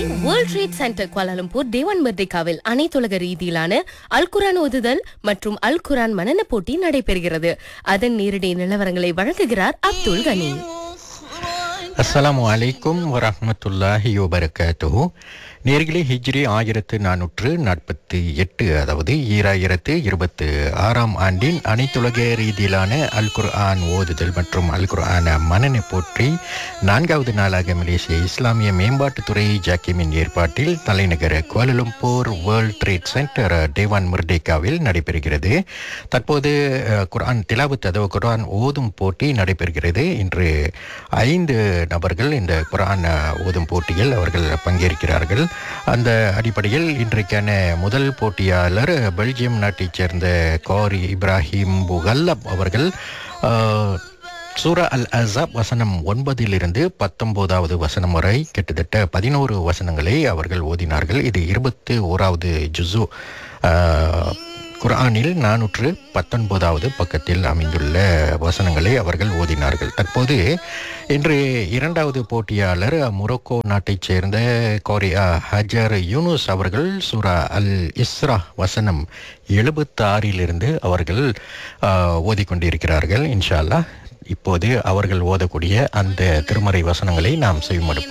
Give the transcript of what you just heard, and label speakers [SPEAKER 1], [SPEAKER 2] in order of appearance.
[SPEAKER 1] world trade centre Kuala Lumpur Dewan மர்திகாவில் அனைத்துலக ரீதியிலான அல் குரான் ஓதுதல் மற்றும் அல் குரான் மனன போட்டி நடைபெறுகிறது அதன் நேரடி நிலவரங்களை வழங்குகிறார் அப்துல் கனி
[SPEAKER 2] அஸ்ஸலாமு அலைக்கும் வரஹ்மத்துல்லாஹி வபரகாத்துஹு நேர்களே ஹிஜ்ரி ஆயிரத்து நானூற்று நாற்பத்தி எட்டு அதாவது ஈராயிரத்து இருபத்து ஆறாம் ஆண்டின் அனைத்துலக ரீதியிலான அல் குர்ஆன் ஓதுதல் மற்றும் அல் குர்ஆன மனனை போற்றி நான்காவது நாளாக மலேசிய இஸ்லாமிய மேம்பாட்டுத்துறை ஜாக்கிமின் ஏற்பாட்டில் தலைநகர் Kuala Lumpur world trade centre Dewan முர்டேகாவில் நடைபெறுகிறது தற்போது அஹ், குர்ஆன் திலாவத் அதாவது குர்ஆன் ஓதும் போட்டி நடைபெறுகிறது இன்று ஐந்து நபர்கள் இந்த குர்ஆன் அஹ், ஓதும் போட்டியில் அவர்கள் பங்கேற்கிறார்கள் அந்த அடிப்படையில் இன்றைக்கான முதல் போட்டியாளர் பெல்ஜியம் நாட்டைச் சேர்ந்த காரி இப்ராஹிம் புகல்லப் அவர்கள் அஹ், சூரா அல் அசாப் வசனம் ஒன்பதிலிருந்து பத்தொன்பதாவது வசனம் வரை கிட்டத்தட்ட பதினோரு வசனங்களை அவர்கள் ஓதினார்கள் இது இருபத்து ஓராவது ஜுசு ஆஹ், குர்ஆனில் நானூற்று பத்தொன்பதாவது பக்கத்தில் அமைந்துள்ள வசனங்களை அவர்கள் ஓதினார்கள் தற்போது இன்று இரண்டாவது போட்டியாளர் மொரோக்கோ நாட்டைச் சேர்ந்த கோரியா ஹஜர் யூனுஸ் அவர்கள் சூரா அல் இஸ்ரா வசனம் எழுபத்தி ஆறிலிருந்து அவர்கள் ஆஹ், ஓதிக்கொண்டிருக்கிறார்கள் இன்ஷா அல்லாஹ் இப்போது அவர்கள் ஓதக்கூடிய அந்த திருமறை வசனங்களை நாம் செய்யும்